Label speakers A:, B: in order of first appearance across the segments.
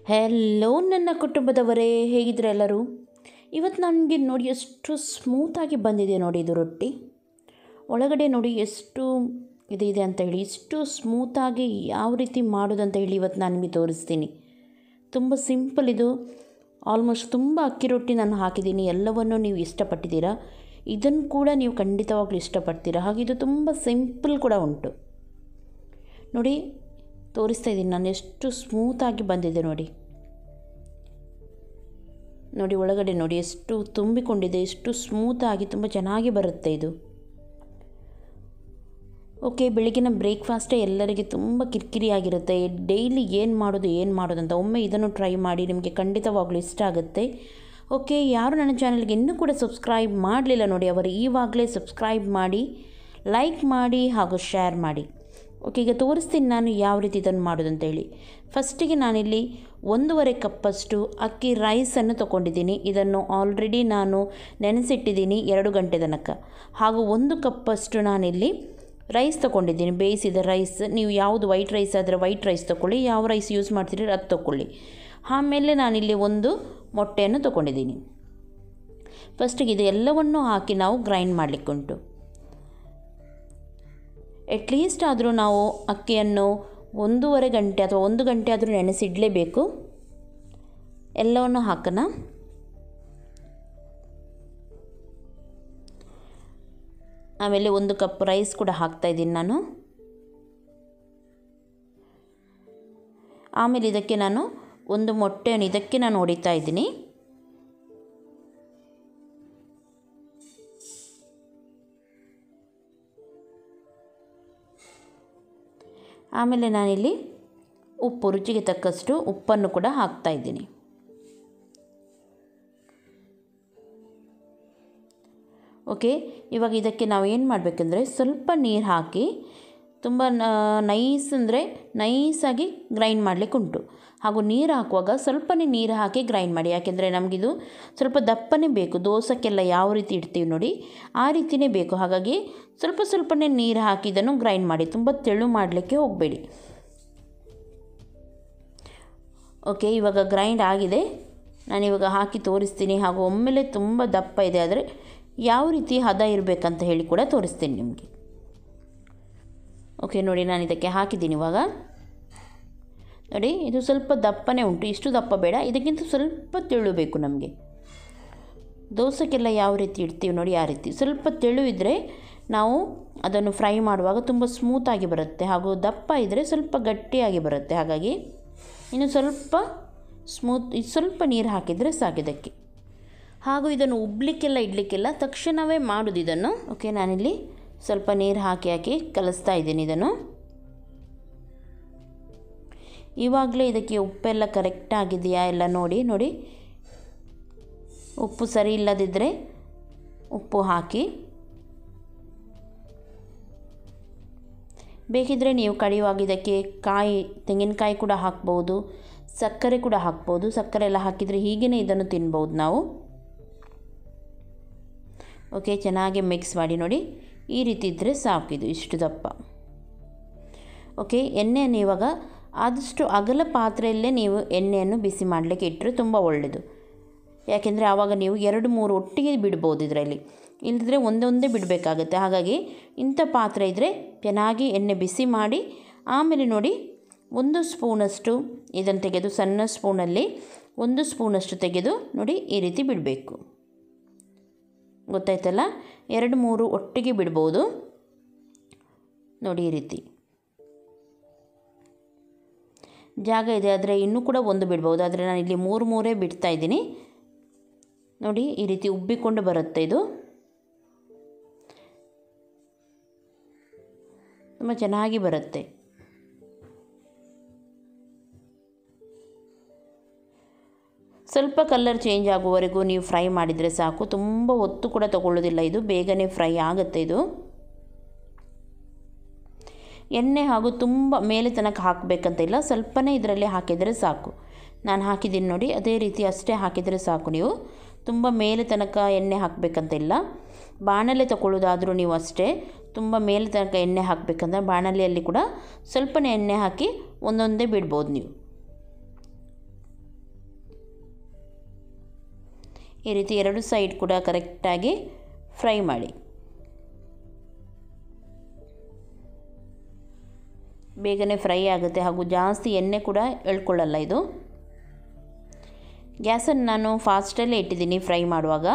A: hello ನನ್ನ ಕುಟುಂಬದವರೇ ಹೇಗಿದ್ರೆ ಎಲ್ಲರೂ ಇವತ್ತು ನನಗೆ ನೋಡಿ ಎಷ್ಟು ಸ್ಮೂತಾಗಿ ಬಂದಿದೆ ನೋಡಿ ಇದು ರೊಟ್ಟಿ ಒಳಗಡೆ ನೋಡಿ ಎಷ್ಟು ಇದಿದೆ ಅಂತ ಹೇಳಿ ಇಷ್ಟು ಸ್ಮೂತಾಗಿ ಯಾವ ರೀತಿ ಮಾಡೋದಂತ ಹೇಳಿ ಇವತ್ತು ನಾನು ನಿಮಗೆ ತೋರಿಸ್ತೀನಿ ತುಂಬ ಸಿಂಪಲ್ ಇದು ಆಲ್ಮೋಸ್ಟ್ ತುಂಬ ಅಕ್ಕಿ ರೊಟ್ಟಿ ನಾನು ಹಾಕಿದ್ದೀನಿ ಎಲ್ಲವನ್ನು ನೀವು ಇಷ್ಟಪಟ್ಟಿದ್ದೀರಾ ಇದನ್ನು ಕೂಡ ನೀವು ಖಂಡಿತವಾಗ್ಲೂ ಇಷ್ಟಪಡ್ತೀರಾ ಹಾಗೆ ಇದು ತುಂಬ ಸಿಂಪಲ್ ಕೂಡ ಉಂಟು ನೋಡಿ ತೋರಿಸ್ತಾ ಇದ್ದೀನಿ ನಾನು ಎಷ್ಟು ಸ್ಮೂತಾಗಿ ಬಂದಿದೆ ನೋಡಿ ನೋಡಿ ಒಳಗಡೆ ನೋಡಿ ಎಷ್ಟು ತುಂಬಿಕೊಂಡಿದೆ ಎಷ್ಟು ಸ್ಮೂತಾಗಿ ತುಂಬ ಚೆನ್ನಾಗಿ ಬರುತ್ತೆ ಇದು ಓಕೆ ಬೆಳಗಿನ ಬ್ರೇಕ್ಫಾಸ್ಟೇ ಎಲ್ಲರಿಗೆ ತುಂಬ ಕಿರಿಕಿರಿಯಾಗಿರುತ್ತೆ ಡೈಲಿ ಏನು ಮಾಡೋದು ಏನು ಮಾಡೋದು ಅಂತ ಒಮ್ಮೆ ಇದನ್ನು ಟ್ರೈ ಮಾಡಿ ನಿಮಗೆ ಖಂಡಿತವಾಗ್ಲೂ ಇಷ್ಟ ಆಗುತ್ತೆ ಓಕೆ ಯಾರು ನನ್ನ ಚಾನಲ್ಗೆ ಇನ್ನೂ ಕೂಡ ಸಬ್ಸ್ಕ್ರೈಬ್ ಮಾಡಲಿಲ್ಲ ನೋಡಿ ಅವರು ಈವಾಗಲೇ ಸಬ್ಸ್ಕ್ರೈಬ್ ಮಾಡಿ ಲೈಕ್ ಮಾಡಿ ಹಾಗೂ ಶೇರ್ ಮಾಡಿ ಓಕೆ ಈಗ ತೋರಿಸ್ತೀನಿ ನಾನು ಯಾವ ರೀತಿ ಇದನ್ನು ಮಾಡೋದು ಅಂತೇಳಿ ಫಸ್ಟಿಗೆ ನಾನಿಲ್ಲಿ ಒಂದೂವರೆ ಕಪ್ಪಷ್ಟು ಅಕ್ಕಿ ರೈಸನ್ನು ತೊಗೊಂಡಿದ್ದೀನಿ ಇದನ್ನು ಆಲ್ರೆಡಿ ನಾನು ನೆನೆಸಿಟ್ಟಿದ್ದೀನಿ ಎರಡು ಗಂಟೆ ತನಕ ಹಾಗೂ ಒಂದು ಕಪ್ಪಷ್ಟು ನಾನಿಲ್ಲಿ ರೈಸ್ ತೊಗೊಂಡಿದ್ದೀನಿ ಬೇಯಿಸಿದ ರೈಸ್ ನೀವು ಯಾವುದು ವೈಟ್ ರೈಸ್ ಆದರೆ ವೈಟ್ ರೈಸ್ ತೊಗೊಳ್ಳಿ ಯಾವ ರೈಸ್ ಯೂಸ್ ಮಾಡ್ತೀರಿ ಅದು ತೊಗೊಳ್ಳಿ ಆಮೇಲೆ ನಾನಿಲ್ಲಿ ಒಂದು ಮೊಟ್ಟೆಯನ್ನು ತೊಗೊಂಡಿದ್ದೀನಿ ಫಸ್ಟಿಗೆ ಇದು ಎಲ್ಲವನ್ನೂ ಹಾಕಿ ನಾವು ಗ್ರೈಂಡ್ ಮಾಡಲಿಕ್ಕುಂಟು ಅಟ್ಲೀಸ್ಟ್ ಆದರೂ ನಾವು ಅಕ್ಕಿಯನ್ನು ಒಂದೂವರೆ ಗಂಟೆ ಅಥವಾ ಒಂದು ಗಂಟೆ ಆದರೂ ನೆನೆಸಿಡಲೇಬೇಕು ಎಲ್ಲವನ್ನು ಹಾಕೋಣ ಆಮೇಲೆ ಒಂದು ಕಪ್ ರೈಸ್ ಕೂಡ ಹಾಕ್ತಾ ಇದ್ದೀನಿ ನಾನು ಆಮೇಲೆ ಇದಕ್ಕೆ ನಾನು ಒಂದು ಮೊಟ್ಟೆಯನ್ನು ಇದಕ್ಕೆ ನಾನು ಹೊಡಿತಾ ಇದ್ದೀನಿ ಆಮೇಲೆ ನಾನಿಲ್ಲಿ ಉಪ್ಪು ರುಚಿಗೆ ತಕ್ಕಷ್ಟು ಉಪ್ಪನ್ನು ಕೂಡ ಹಾಕ್ತಾ ಇದ್ದೀನಿ ಓಕೆ ಇವಾಗ ಇದಕ್ಕೆ ನಾವು ಏನು ಮಾಡಬೇಕಂದ್ರೆ ಸ್ವಲ್ಪ ನೀರು ಹಾಕಿ ತುಂಬ ನೈಸ್ ಅಂದರೆ ನೈಸಾಗಿ ಗ್ರೈಂಡ್ ಮಾಡಲಿಕ್ಕೆ ಉಂಟು ಹಾಗೂ ನೀರು ಹಾಕುವಾಗ ಸ್ವಲ್ಪನೇ ನೀರು ಹಾಕಿ ಗ್ರೈಂಡ್ ಮಾಡಿ ಯಾಕೆಂದರೆ ನಮಗಿದು ಸ್ವಲ್ಪ ದಪ್ಪನೇ ಬೇಕು ದೋಸಕ್ಕೆಲ್ಲ ಯಾವ ರೀತಿ ಇಡ್ತೀವಿ ನೋಡಿ ಆ ರೀತಿಯೇ ಬೇಕು ಹಾಗಾಗಿ ಸ್ವಲ್ಪ ಸ್ವಲ್ಪನೇ ನೀರು ಹಾಕಿ ಇದನ್ನು ಗ್ರೈಂಡ್ ಮಾಡಿ ತುಂಬ ತೆಳು ಮಾಡಲಿಕ್ಕೆ ಹೋಗಬೇಡಿ ಓಕೆ ಇವಾಗ ಗ್ರೈಂಡ್ ಆಗಿದೆ ನಾನಿವಾಗ ಹಾಕಿ ತೋರಿಸ್ತೀನಿ ಹಾಗೂ ಒಮ್ಮೆಲೆ ತುಂಬ ದಪ್ಪ ಇದೆ ಆದರೆ ಯಾವ ರೀತಿ ಹದ ಇರಬೇಕಂತ ಹೇಳಿ ಕೂಡ ತೋರಿಸ್ತೀನಿ ನಿಮಗೆ ಓಕೆ ನೋಡಿ ನಾನು ಇದಕ್ಕೆ ಹಾಕಿದ್ದೀನಿ ಇವಾಗ ನೋಡಿ ಇದು ಸ್ವಲ್ಪ ದಪ್ಪನೇ ಉಂಟು ಇಷ್ಟು ದಪ್ಪ ಬೇಡ ಇದಕ್ಕಿಂತ ಸ್ವಲ್ಪ ತೆಳು ಬೇಕು ನಮಗೆ ದೋಸೆಗೆಲ್ಲ ಯಾವ ರೀತಿ ಇಡ್ತೀವಿ ನೋಡಿ ಆ ರೀತಿ ಸ್ವಲ್ಪ ತೆಳು ಇದ್ದರೆ ನಾವು ಅದನ್ನು ಫ್ರೈ ಮಾಡುವಾಗ ತುಂಬ ಸ್ಮೂತಾಗಿ ಬರುತ್ತೆ ಹಾಗೂ ದಪ್ಪ ಇದ್ದರೆ ಸ್ವಲ್ಪ ಗಟ್ಟಿಯಾಗಿ ಬರುತ್ತೆ ಹಾಗಾಗಿ ಇನ್ನು ಸ್ವಲ್ಪ ಸ್ಮೂತ್ ಸ್ವಲ್ಪ ನೀರು ಹಾಕಿದರೆ ಸಾಕಿದಕ್ಕೆ ಹಾಗೂ ಇದನ್ನು ಉಬ್ಲಿಕ್ಕೆಲ್ಲ ಇಡಲಿಕ್ಕೆಲ್ಲ ತಕ್ಷಣವೇ ಮಾಡೋದು ಇದನ್ನು ಓಕೆ ನಾನಿಲ್ಲಿ ಸ್ವಲ್ಪ ನೀರು ಹಾಕಿ ಹಾಕಿ ಕಲಿಸ್ತಾ ಇದ್ದೀನಿ ಇದನ್ನು ಇವಾಗಲೇ ಇದಕ್ಕೆ ಉಪ್ಪೆಲ್ಲ ಕರೆಕ್ಟ್ ಆಗಿದೆಯಾ ಎಲ್ಲ ನೋಡಿ ನೋಡಿ ಉಪ್ಪು ಸರಿ ಇಲ್ಲದಿದ್ದರೆ ಉಪ್ಪು ಹಾಕಿ ಬೇಕಿದ್ದರೆ ನೀವು ಕಡಿಯುವಾಗ ಇದಕ್ಕೆ ಕಾಯಿ ತೆಂಗಿನಕಾಯಿ ಕೂಡ ಹಾಕ್ಬೋದು ಸಕ್ಕರೆ ಕೂಡ ಹಾಕ್ಬೋದು ಸಕ್ಕರೆ ಎಲ್ಲ ಹಾಕಿದರೆ ಹೀಗೇ ಇದನ್ನು ತಿನ್ಬೋದು ನಾವು ಓಕೆ ಚೆನ್ನಾಗಿ ಮಿಕ್ಸ್ ಮಾಡಿ ನೋಡಿ ಈ ರೀತಿ ಇದ್ದರೆ ಸಾಕಿದು ಇಷ್ಟು ದಪ್ಪ ಓಕೆ ಎಣ್ಣೆಯನ್ನು ಇವಾಗ ಆದಷ್ಟು ಅಗಲ ಪಾತ್ರೆಯಲ್ಲೇ ನೀವು ಎಣ್ಣೆಯನ್ನು ಬಿಸಿ ಮಾಡಲಿಕ್ಕೆ ಇಟ್ಟರೆ ತುಂಬ ಒಳ್ಳೆಯದು ಯಾಕೆಂದರೆ ಆವಾಗ ನೀವು ಎರಡು ಮೂರು ಒಟ್ಟಿಗೆ ಬಿಡ್ಬೋದು ಇದರಲ್ಲಿ ಇಲ್ಲದಿದ್ದರೆ ಒಂದೊಂದೇ ಬಿಡಬೇಕಾಗತ್ತೆ ಹಾಗಾಗಿ ಇಂಥ ಪಾತ್ರೆ ಇದ್ದರೆ ಚೆನ್ನಾಗಿ ಎಣ್ಣೆ ಬಿಸಿ ಮಾಡಿ ಆಮೇಲೆ ನೋಡಿ ಒಂದು ಸ್ಪೂನಷ್ಟು ಇದನ್ನು ತೆಗೆದು ಸಣ್ಣ ಸ್ಪೂನಲ್ಲಿ ಒಂದು ಸ್ಪೂನಷ್ಟು ತೆಗೆದು ನೋಡಿ ಈ ರೀತಿ ಬಿಡಬೇಕು ಗೊತ್ತಾಯ್ತಲ್ಲ ಎರಡು ಮೂರು ಒಟ್ಟಿಗೆ ಬಿಡ್ಬೋದು ನೋಡಿ ಈ ರೀತಿ ಜಾಗ ಇದೆ ಆದರೆ ಇನ್ನೂ ಕೂಡ ಒಂದು ಬಿಡ್ಬೋದು ಆದರೆ ನಾನು ಇಲ್ಲಿ ಮೂರು ಮೂರೇ ಬಿಡ್ತಾ ಇದ್ದೀನಿ ನೋಡಿ ಈ ರೀತಿ ಉಬ್ಬಿಕೊಂಡು ಬರುತ್ತೆ ಇದು ತುಂಬ ಚೆನ್ನಾಗಿ ಬರುತ್ತೆ ಸ್ವಲ್ಪ ಕಲರ್ ಚೇಂಜ್ ಆಗುವವರೆಗೂ ನೀವು ಫ್ರೈ ಮಾಡಿದರೆ ಸಾಕು ತುಂಬ ಹೊತ್ತು ಕೂಡ ತಗೊಳ್ಳೋದಿಲ್ಲ ಇದು ಬೇಗನೆ ಫ್ರೈ ಆಗುತ್ತೆ ಇದು ಎಣ್ಣೆ ಹಾಗೂ ತುಂಬ ಮೇಲೆ ತನಕ ಹಾಕಬೇಕಂತ ಇಲ್ಲ ಸ್ವಲ್ಪನೇ ಇದರಲ್ಲಿ ಹಾಕಿದರೆ ಸಾಕು ನಾನು ಹಾಕಿದ್ದೀನಿ ನೋಡಿ ಅದೇ ರೀತಿ ಅಷ್ಟೇ ಹಾಕಿದರೆ ಸಾಕು ನೀವು ತುಂಬ ಮೇಲೆ ತನಕ ಎಣ್ಣೆ ಹಾಕಬೇಕಂತ ಇಲ್ಲ ಬಾಣಲೆ ತಗೊಳ್ಳೋದಾದರೂ ನೀವು ಅಷ್ಟೇ ತುಂಬ ಮೇಲೆ ತನಕ ಎಣ್ಣೆ ಹಾಕಬೇಕಂದ್ರೆ ಬಾಣಲೆಯಲ್ಲಿ ಕೂಡ ಸ್ವಲ್ಪನೇ ಎಣ್ಣೆ ಹಾಕಿ ಒಂದೊಂದೇ ಬಿಡ್ಬೋದು ನೀವು ಈ ರೀತಿ ಎರಡು ಸೈಡ್ ಕೂಡ ಕರೆಕ್ಟಾಗಿ ಫ್ರೈ ಮಾಡಿ ಬೇಗನೆ ಫ್ರೈ ಆಗುತ್ತೆ ಹಾಗೂ ಜಾಸ್ತಿ ಎಣ್ಣೆ ಕೂಡ ಎಳ್ಕೊಳ್ಳಲ್ಲ ಇದು ಗ್ಯಾಸನ್ನು ನಾನು ಫಾಸ್ಟಲ್ಲೇ ಇಟ್ಟಿದ್ದೀನಿ ಫ್ರೈ ಮಾಡುವಾಗ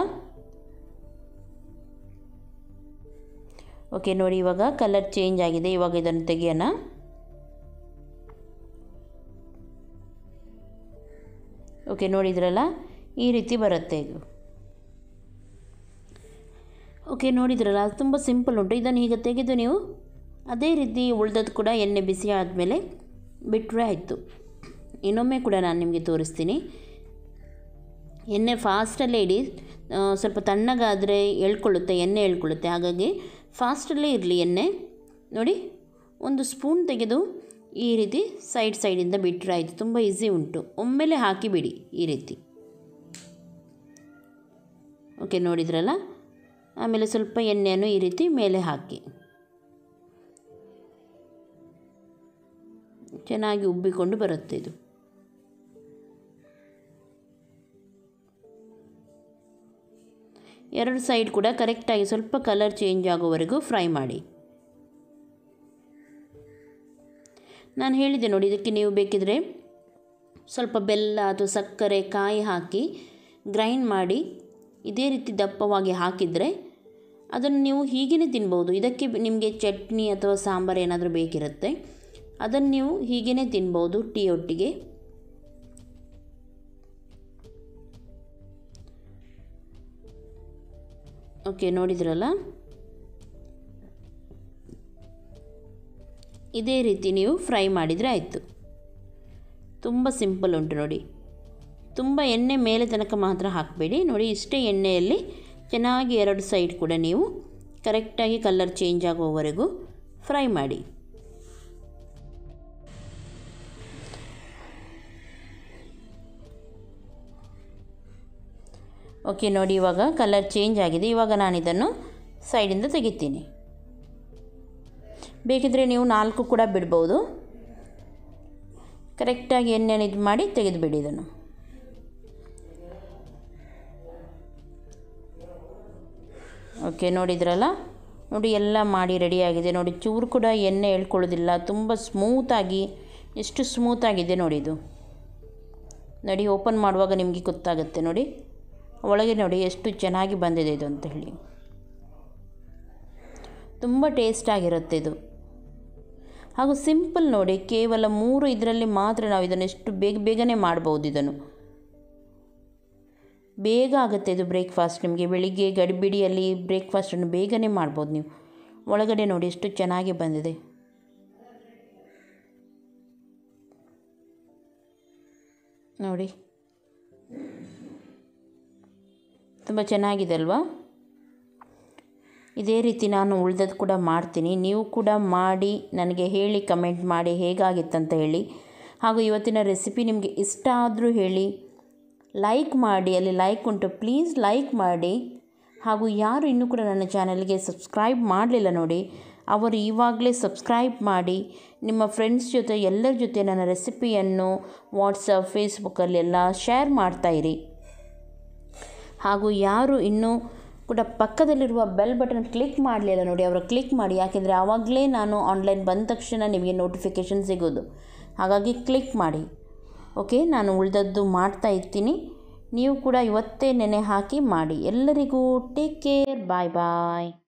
A: ಓಕೆ ನೋಡಿ ಇವಾಗ ಕಲರ್ ಚೇಂಜ್ ಆಗಿದೆ ಇವಾಗ ಇದನ್ನು ತೆಗಿಯೋಣ ಓಕೆ ನೋಡಿದ್ರಲ್ಲ ಈ ರೀತಿ ಬರುತ್ತೆ ಇದು ಓಕೆ ನೋಡಿದ್ರಲ್ಲ ತುಂಬ ಸಿಂಪಲ್ ಉಂಟು ಇದನ್ನು ಈಗ ತೆಗೆದು ನೀವು ಅದೇ ರೀತಿ ಉಳ್ದದ್ದು ಕೂಡ ಎಣ್ಣೆ ಬಿಸಿ ಆದಮೇಲೆ ಬಿಟ್ಟರೆ ಆಯಿತು ಇನ್ನೊಮ್ಮೆ ಕೂಡ ನಾನು ನಿಮಗೆ ತೋರಿಸ್ತೀನಿ ಎಣ್ಣೆ ಫಾಸ್ಟಲ್ಲೇ ಇಡಿ ಸ್ವಲ್ಪ ತಣ್ಣಗಾದರೆ ಎಳ್ಕೊಳ್ಳುತ್ತೆ ಎಣ್ಣೆ ಎಳ್ಕೊಳ್ಳುತ್ತೆ ಹಾಗಾಗಿ ಫಾಸ್ಟಲ್ಲೇ ಇರಲಿ ಎಣ್ಣೆ ನೋಡಿ ಒಂದು ಸ್ಪೂನ್ ತೆಗೆದು ಈ ರೀತಿ ಸೈಡ್ ಸೈಡಿಂದ ಬಿಟ್ಟರೆ ಆಯಿತು ತುಂಬ ಈಸಿ ಉಂಟು ಒಮ್ಮೆಲೆ ಹಾಕಿಬಿಡಿ ಈ ರೀತಿ ಓಕೆ ನೋಡಿದ್ರಲ್ಲ ಆಮೇಲೆ ಸ್ವಲ್ಪ ಎಣ್ಣೆಯನ್ನು ಈ ರೀತಿ ಮೇಲೆ ಹಾಕಿ ಚೆನ್ನಾಗಿ ಉಬ್ಬಿಕೊಂಡು ಬರುತ್ತೆ ಇದು ಎರಡು ಸೈಡ್ ಕೂಡ ಕರೆಕ್ಟಾಗಿ ಸ್ವಲ್ಪ ಕಲರ್ ಚೇಂಜ್ ಆಗೋವರೆಗೂ ಫ್ರೈ ಮಾಡಿ ನಾನು ಹೇಳಿದೆ ನೋಡಿ ಇದಕ್ಕೆ ನೀವು ಬೇಕಿದ್ರೆ ಸ್ವಲ್ಪ ಬೆಲ್ಲ ಅಥವಾ ಸಕ್ಕರೆ ಕಾಯಿ ಹಾಕಿ ಗ್ರೈಂಡ್ ಮಾಡಿ ಇದೇ ರೀತಿ ದಪ್ಪವಾಗಿ ಹಾಕಿದರೆ ಅದನ್ನು ನೀವು ಹೀಗೇ ತಿನ್ಬೋದು ಇದಕ್ಕೆ ನಿಮಗೆ ಚಟ್ನಿ ಅಥವಾ ಸಾಂಬಾರು ಏನಾದರೂ ಬೇಕಿರುತ್ತೆ ಅದನ್ನು ನೀವು ಹೀಗೇ ತಿನ್ಬೋದು ಟೀ ಒಟ್ಟಿಗೆ ಓಕೆ ನೋಡಿದ್ರಲ್ಲ ಇದೇ ರೀತಿ ನೀವು ಫ್ರೈ ಮಾಡಿದರೆ ಆಯಿತು ತುಂಬ ಸಿಂಪಲ್ ಉಂಟು ನೋಡಿ ತುಂಬ ಎಣ್ಣೆ ಮೇಲೆ ತನಕ ಮಾತ್ರ ಹಾಕಬೇಡಿ ನೋಡಿ ಇಷ್ಟೇ ಎಣ್ಣೆಯಲ್ಲಿ ಚೆನ್ನಾಗಿ ಎರಡು ಸೈಡ್ ಕೂಡ ನೀವು ಕರೆಕ್ಟಾಗಿ ಕಲರ್ ಚೇಂಜ್ ಆಗುವವರೆಗೂ ಫ್ರೈ ಮಾಡಿ ಓಕೆ ನೋಡಿ ಇವಾಗ ಕಲರ್ ಚೇಂಜ್ ಆಗಿದೆ ಇವಾಗ ನಾನು ಇದನ್ನು ಸೈಡಿಂದ ತೆಗಿತೀನಿ ಬೇಕಿದ್ರೆ ನೀವು ನಾಲ್ಕು ಕೂಡ ಬಿಡ್ಬೋದು ಕರೆಕ್ಟಾಗಿ ಎಣ್ಣೆನ ಇದು ಮಾಡಿ ತೆಗೆದುಬಿಡಿ ಇದನ್ನು ಓಕೆ ನೋಡಿದ್ರಲ್ಲ ನೋಡಿ ಎಲ್ಲ ಮಾಡಿ ರೆಡಿಯಾಗಿದೆ ನೋಡಿ ಚೂರು ಕೂಡ ಎಣ್ಣೆ ಎಳ್ಕೊಳ್ಳೋದಿಲ್ಲ ತುಂಬ ಸ್ಮೂತಾಗಿ ಎಷ್ಟು ಸ್ಮೂತಾಗಿದೆ ನೋಡಿ ಇದು ನೋಡಿ ಓಪನ್ ಮಾಡುವಾಗ ನಿಮಗೆ ಗೊತ್ತಾಗುತ್ತೆ ನೋಡಿ ಒಳಗೆ ನೋಡಿ ಎಷ್ಟು ಚೆನ್ನಾಗಿ ಬಂದಿದೆ ಇದು ಅಂತ ಹೇಳಿ ತುಂಬ ಟೇಸ್ಟಾಗಿರುತ್ತೆ ಇದು ಹಾಗೂ ಸಿಂಪಲ್ ನೋಡಿ ಕೇವಲ ಮೂರು ಇದರಲ್ಲಿ ಮಾತ್ರ ನಾವು ಇದನ್ನು ಎಷ್ಟು ಬೇಗ ಬೇಗನೆ ಮಾಡ್ಬೋದು ಇದನ್ನು ಬೇಗ ಆಗುತ್ತೆ ಇದು ಬ್ರೇಕ್ಫಾಸ್ಟ್ ನಿಮಗೆ ಬೆಳಿಗ್ಗೆ ಗಡಿಬಿಡಿಯಲ್ಲಿ ಬ್ರೇಕ್ಫಾಸ್ಟನ್ನು ಬೇಗನೆ ಮಾಡ್ಬೋದು ನೀವು ಒಳಗಡೆ ನೋಡಿ ಎಷ್ಟು ಚೆನ್ನಾಗಿ ಬಂದಿದೆ ನೋಡಿ ತುಂಬ ಚೆನ್ನಾಗಿದೆ ಅಲ್ವಾ ಇದೇ ರೀತಿ ನಾನು ಉಳ್ದದ್ದು ಕೂಡ ಮಾಡ್ತೀನಿ ನೀವು ಕೂಡ ಮಾಡಿ ನನಗೆ ಹೇಳಿ ಕಮೆಂಟ್ ಮಾಡಿ ಹೇಗಾಗಿತ್ತಂತ ಹೇಳಿ ಹಾಗೂ ಇವತ್ತಿನ ರೆಸಿಪಿ ನಿಮಗೆ ಇಷ್ಟ ಆದರೂ ಹೇಳಿ ಲೈಕ್ ಮಾಡಿ ಅಲ್ಲಿ ಲೈಕ್ ಉಂಟು ಪ್ಲೀಸ್ ಲೈಕ್ ಮಾಡಿ ಹಾಗೂ ಯಾರು ಇನ್ನೂ ಕೂಡ ನನ್ನ ಚಾನಲ್ಗೆ ಸಬ್ಸ್ಕ್ರೈಬ್ ಮಾಡಲಿಲ್ಲ ನೋಡಿ ಅವರು ಇವಾಗಲೇ ಸಬ್ಸ್ಕ್ರೈಬ್ ಮಾಡಿ ನಿಮ್ಮ ಫ್ರೆಂಡ್ಸ್ ಜೊತೆ ಎಲ್ಲರ ಜೊತೆ ನನ್ನ ರೆಸಿಪಿಯನ್ನು ವಾಟ್ಸಪ್ ಫೇಸ್ಬುಕ್ಕಲ್ಲೆಲ್ಲ ಶೇರ್ ಮಾಡ್ತಾಯಿರಿ ಹಾಗೂ ಯಾರು ಇನ್ನೂ ಕೂಡ ಪಕ್ಕದಲ್ಲಿರುವ ಬೆಲ್ ಬಟನ್ ಕ್ಲಿಕ್ ಮಾಡಲಿಲ್ಲ ನೋಡಿ ಅವರು ಕ್ಲಿಕ್ ಮಾಡಿ ಯಾಕೆಂದರೆ ಆವಾಗಲೇ ನಾನು ಆನ್ಲೈನ್ ಬಂದ ತಕ್ಷಣ ನಿಮಗೆ ನೋಟಿಫಿಕೇಷನ್ ಸಿಗೋದು ಹಾಗಾಗಿ ಕ್ಲಿಕ್ ಮಾಡಿ ಓಕೆ ನಾನು ಉಳಿದದ್ದು ಮಾಡ್ತಾ ಇರ್ತೀನಿ ನೀವು ಕೂಡ ಇವತ್ತೇ ನೆನೆ ಹಾಕಿ ಮಾಡಿ ಎಲ್ಲರಿಗೂ ಟೇಕ್ ಕೇರ್ ಬಾಯ್ ಬಾಯ್